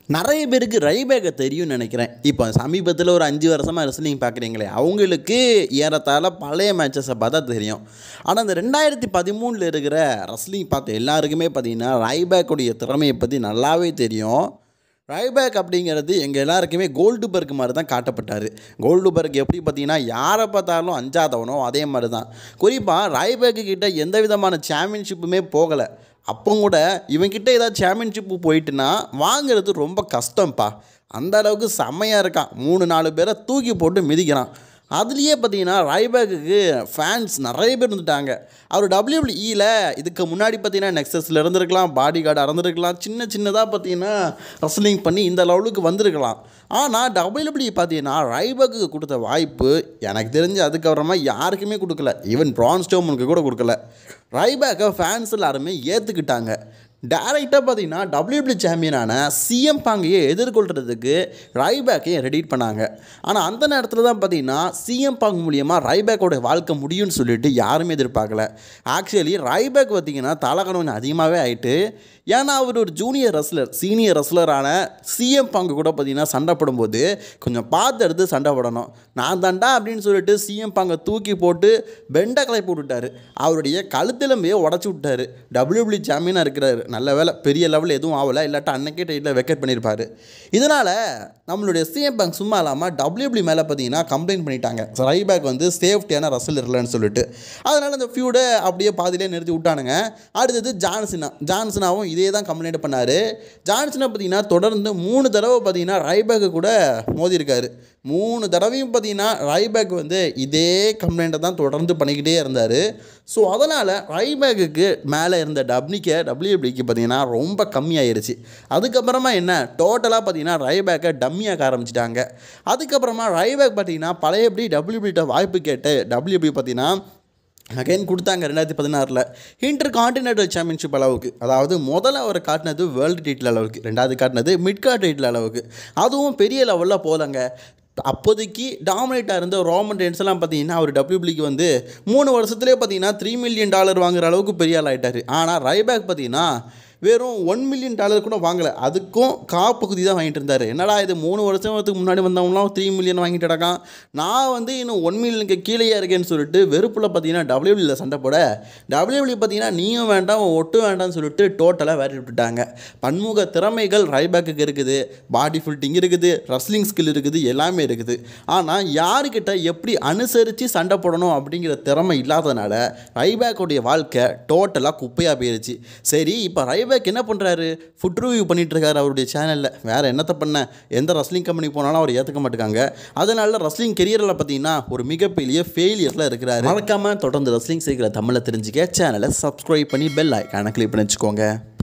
நிறைய பேருக்கு ரைபேக்கை தெரியும்னு நினைக்கிறேன் இப்போ சமீபத்தில் ஒரு அஞ்சு வருஷமாக ரெஸ்லிங் பார்க்குறீங்களே அவங்களுக்கு ஏறத்தாழ பழைய மேட்சஸை பார்த்தா தெரியும் ஆனால் அந்த ரெண்டாயிரத்தி பதிமூணில் இருக்கிற ரெஸ்லிங் பார்த்த எல்லாருக்குமே பார்த்தீங்கன்னா ரைபேக்குடைய திறமையை பற்றி நல்லாவே தெரியும் ரைபேக் அப்படிங்கிறது எங்கள் எல்லாருக்குமே கோல்டு பர்க் மாதிரி தான் காட்டப்பட்டார் கோல்டு பர்க் எப்படி பார்த்தீங்கன்னா யாரை பார்த்தாலும் அஞ்சாதவனோ அதே மாதிரி தான் குறிப்பாக ரைபேக்கு கிட்ட எந்த விதமான சாம்பியன்ஷிப்புமே போகலை அப்போ கூட இவன்கிட்ட ஏதாவது சாம்பியன்ஷிப்பு போயிட்டுனா வாங்குறது ரொம்ப கஷ்டம்ப்பா அந்த அளவுக்கு செம்மையாக இருக்கான் மூணு நாலு பேரை தூக்கி போட்டு மிதிக்கிறான் அதுலேயே பார்த்தீங்கன்னா ரைபேக்கு ஃபேன்ஸ் நிறைய பேர் இருந்துட்டாங்க அவர் டபிள்யூபிள்இயில் இதுக்கு முன்னாடி பார்த்தீங்கன்னா நெக்ஸஸில் இருந்திருக்கலாம் பாடி கார்டு இருந்திருக்கலாம் சின்ன சின்னதாக பார்த்தீங்கன்னா ரெஸ்லிங் பண்ணி இந்த லெவலுக்கு வந்திருக்கலாம் ஆனால் டபிள்யூபிள்இ பார்த்தீங்கன்னா ரைபேக்கு கொடுத்த வாய்ப்பு எனக்கு தெரிஞ்சு அதுக்கப்புறமா யாருக்குமே கொடுக்கல ஈவன் பிரான் ஸ்டோமனுக்கு கூட கொடுக்கல ரைபேக்கை ஃபேன்ஸ் எல்லாருமே ஏற்றுக்கிட்டாங்க டேரெக்டாக பார்த்தீங்கன்னா டபிள்யூபிள்யூ சாம்பியனான சிஎம் பாங்கையை எதிர்கொள்கிறதுக்கு ரைபேக்கையும் ரெடிட் பண்ணாங்க ஆனால் அந்த நேரத்தில் தான் பார்த்தீங்கன்னா சிஎம் பாங் மூலியமாக ரைபேக்கோட வாழ்க்கை முடியும்னு சொல்லிட்டு யாருமே எதிர்பார்க்கல ஆக்சுவலி ரைபேக் பார்த்தீங்கன்னா தலைக்கணம் கொஞ்சம் அதிகமாகவே ஆயிட்டு ஏன்னா அவர் ஒரு ஜூனியர் ரெஸ்லர் சீனியர் ரெஸ்லரான சிஎம் பாங்கு கூட பார்த்தீங்கன்னா சண்டை போடும்போது கொஞ்சம் பார்த்து எடுத்து சண்டை போடணும் நான் தாண்டா அப்படின்னு சொல்லிட்டு சிஎம் பாங்கை தூக்கி போட்டு பெண்டை கிளப்பி விட்டுட்டாரு அவருடைய கழுத்திலம்பே உடச்சி விட்டாரு டபிள்யூபிள்யூ சாம்பியனாக இருக்கிறாரு நல்ல வேலை பெரிய லெவலில் எதுவும் ஆகலை இல்லாட்டா அன்னைக்கே டைட்டில் வெக்கெட் பண்ணியிருப்பாரு இதனால் நம்மளுடைய சிஎம் பேங்க் சும்மா இல்லாமல் டபிள்யூபிள்யூ மேலே பார்த்தீங்கன்னா கம்ப்ளைண்ட் பண்ணிட்டாங்க ரைபேக் வந்து சேஃப்டியான ரசல் இல்லைன்னு சொல்லிட்டு அதனால் இந்த ஃபியூடை அப்படியே பாதியிலே நிறுத்தி விட்டானுங்க அடுத்தது ஜான்சினா ஜான்சினாவும் இதே தான் கம்ப்ளைண்ட் பண்ணார் ஜான்சினா பார்த்தீங்கன்னா தொடர்ந்து மூணு தடவை பார்த்தீங்கன்னா ரைபேக்கு கூட மோதியிருக்காரு மூணு தடவையும் பார்த்தீங்கன்னா ரைபேக் வந்து இதே கம்ப்ளைண்ட்டை தான் தொடர்ந்து பண்ணிக்கிட்டே இருந்தார் ஸோ அதனால் ரைபேக்குக்கு மேலே இருந்த டப்னிக்கை டபிள்யூபிக்கு பார்த்தீங்கன்னா ரொம்ப கம்மியாயிருச்சு அதுக்கப்புறமா என்ன டோட்டலாக பார்த்தீங்கன்னா ரைபேக்கை டம்மியாக்க ஆரம்பிச்சிட்டாங்க அதுக்கப்புறமா ரைபேக் பார்த்தீங்கன்னா பழையபடி டபிள்யூபிட்ட வாய்ப்பு கேட்டு டபிள்யூபி பார்த்தீங்கன்னா அகைன் கொடுத்தாங்க ரெண்டாயிரத்தி பதினாறில் இன்டர் காண்டினென்டல் சாம்பியன்ஷிப் அளவுக்கு அதாவது முதல்ல அவர் காட்டினது வேர்ல்டு டைட்டில் அளவுக்கு ரெண்டாவது காட்டினது மிட் கார்ட் டைட்டில் அளவுக்கு அதுவும் பெரிய லெவலில் போகலங்க அப்போதைக்கு டாமினேட்டாக இருந்த ரோமன் ரெயின்ஸ் எல்லாம் பார்த்தீங்கன்னா அவர் டபிள்யூபிளிக்கு வந்து மூணு வருஷத்துலேயே பார்த்தீங்கன்னா த்ரீ மில்லியன் டாலர் வாங்குற அளவுக்கு பெரிய ஆள் ஆகிட்டார் ஆனால் ரைபேக் பார்த்தீங்கன்னா வெறும் ஒன் மில்லியன் டாலர் கூட வாங்கலை அதுக்கும் காப்பகுதி தான் வாங்கிட்டு இருந்தார் என்னடா இது மூணு வருஷத்துக்கு முன்னாடி வந்தவங்களாம் த்ரீ மில்லியன் வாங்கிட்டு கிடக்கான் நான் வந்து இன்னும் ஒன் மில்லியனுக்கு கீழேயே இருக்கேன்னு சொல்லிட்டு வெறுப்பில் பார்த்தீங்கன்னா டபிள்யூபிளியில் சண்டை போட டபிள்யூபிளி பார்த்தீங்கன்னா நீயும் வேண்டாம் ஒட்டும் வேண்டாம்னு சொல்லிட்டு டோட்டலாக வேற விட்டுட்டாங்க பன்முக திறமைகள் ரைபேக்குக்கு இருக்குது பாடி ஃபில்ட்டிங் இருக்குது ரஸ்லிங் ஸ்கில் இருக்குது எல்லாமே இருக்குது ஆனால் யாருக்கிட்ட எப்படி அனுசரித்து சண்டை போடணும் அப்படிங்கிற திறமை இல்லாதனால ரைபேக்குடைய வாழ்க்கை டோட்டலாக குப்பையாக போயிருச்சு சரி இப்போ ரைபேக் என்ன பண்ணுறாரு ஃபுட் ரிவ்யூ பண்ணிட்டு இருக்காரு அவருடைய சேனலில் வேறு என்னத்தை பண்ண எந்த ரஸ்லிங் கம்பெனி போனாலும் அவர் ஏற்றுக்க மாட்டேங்காங்க அதனால ரஸ்லிங் கெரியரில் பார்த்தீங்கன்னா ஒரு மிகப்பெரிய ஃபெயிலியரில் இருக்கிறாரு மறக்காமல் தொடர்ந்து ரஸ்லிங் செய்கிற தமிழை தெரிஞ்சுக்க சேனலை சப்ஸ்கிரைப் பண்ணி பெல் ஐக்கான கிளிக் பண்ணி வச்சுக்கோங்க